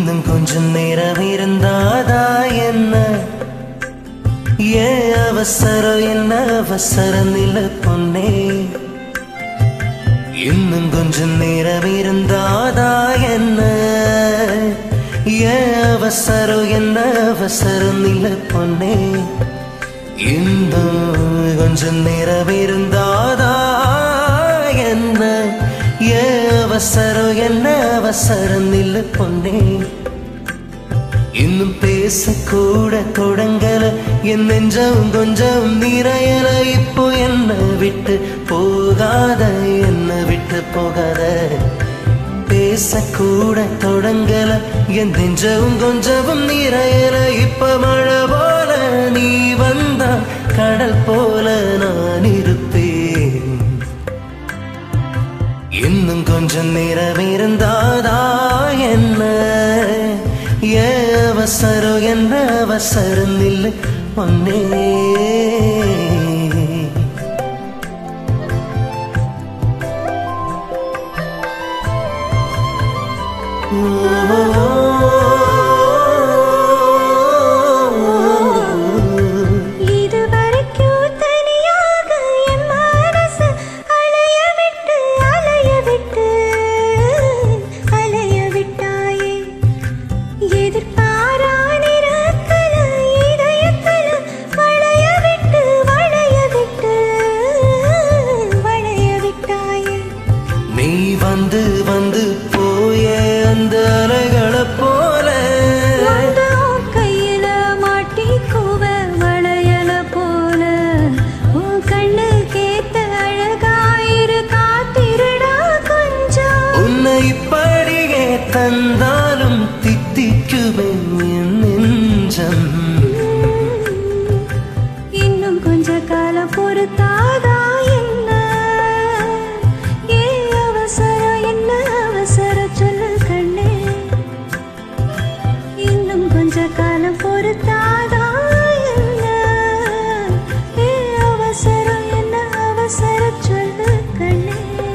இன்னும் கொஞ்சம் நேரம் இருந்தாதா என்ன ஏன் அவசரம் என்ன அவசரம் நில பொன்னே இன்னும் கொஞ்சம் நேரம் இருந்தாதா என்ன ஏன் அவசரம் என்ன அவசரம் நில பொன்னே இன்னும் கொஞ்சம் நேரம் இருந்தாதா என்ன ஏன் அவசரம் என்ன அவசரம் நில பொன்னே இன்னும் பேச கூட தொடங்கல என் நெஞ்சம் கொஞ்சம் நிறையல இப்போ என்ன விட்டு போகாத என்ன விட்டு போகாத பேச கூட தொடங்கல என் நெஞ்சம் கொஞ்சம் நிறையல இப்ப மழை போல நீ வந்தா கடல் போல நான் இருப்பேன் இன்னும் கொஞ்சம் நேரம் இருந்தாதா என்ன ஏன் அவசரம் என்ன அவசரம் இல்லை ஒன்னே இதுவரைக்கும் தனியாக என் மனசு அலைய விட்டு அலைய விட்டு அலைய விட்டாயே எதிர்பாரா நிறத்துல இதயத்துல வளைய விட்டு வளைய விட்டு வளைய விட்டாயே நீ வந்து வந்து போய அந்த அலைகளை போல வந்து உன் கையில மாட்டிக்குவ வளையல போல உன் கண்ணு கேத்த அழகாயிரு காத்திருடா கொஞ்சம் உன்னை இப்படியே தந்தாலும் தித்திக்குவேன் என் நெஞ்சம் இன்னும் கொஞ்ச காலம் பொறுத்தாதா என்ன ஏன் அவசரம் என்ன அவசரம் சொல்லு கண்ணே இன்னும் கொஞ்ச காலம் பொறுத்தாதா என்ன ஏன் அவசரம் என்ன அவசரம் சொல்லு கண்ணே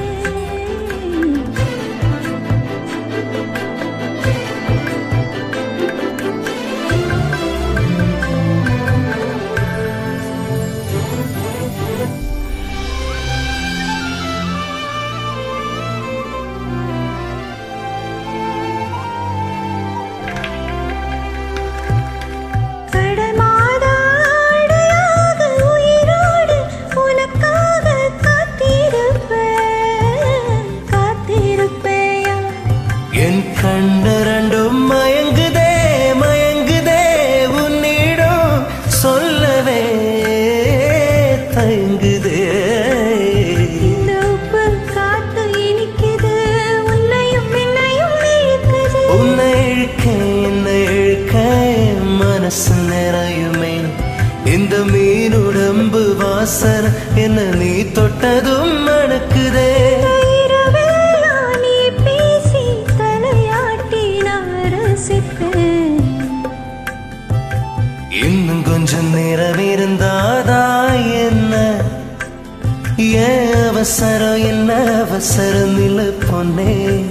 கடல் மாதாடையாக உயிரோடு உனக்காக காத்திருப்பேன் காத்திருப்பேயா என் கண்ணு ரெண்டும் மயங்குதே மயங்குதே உன்னிடம் சொல்லவே தயங்குதே இந்த உப்பு காத்து இனிக்குது உன்னையும் என்னையும் இழுக்குது உன்னை இழுக்க என்னை இழுக்க என் மனசு நிறையுமே இந்த மீனுடம்பு வாசனை என்ன நீ தொட்டதும் மணக்குதே இரவெல்லாம் நீ பேசி தலையாட்டி நான் ரசிப்பேன் இன்னும் கொஞ்சம் நேரம் இருந்தாதா என்ன ஏன் அவசரம் என்ன அவசரம் இல்லை பொன்னே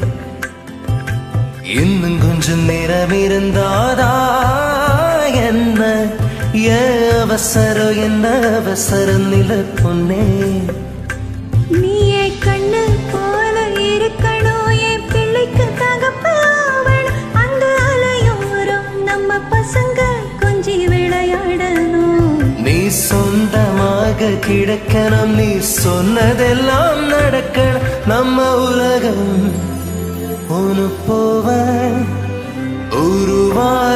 இன்னும் கொஞ்சம் நேரம் இருந்தாதா என்ன ஏன் அவசரம் என்ன அவசரம் இல்லை பொன்னே நீயே கண்ணு போல இருக்கணும் என் பிள்ளைக்கு தகப்பாவணும் அந்த அலையோரம் நம்ம பசங்க கொஞ்சி விளையாடணும் நீ சொந்தமாக கிடக்கணும் நீ சொன்னதெல்லாம் நடக்கணும் நம்ம உலகம் ஒன்று போவ உருவாக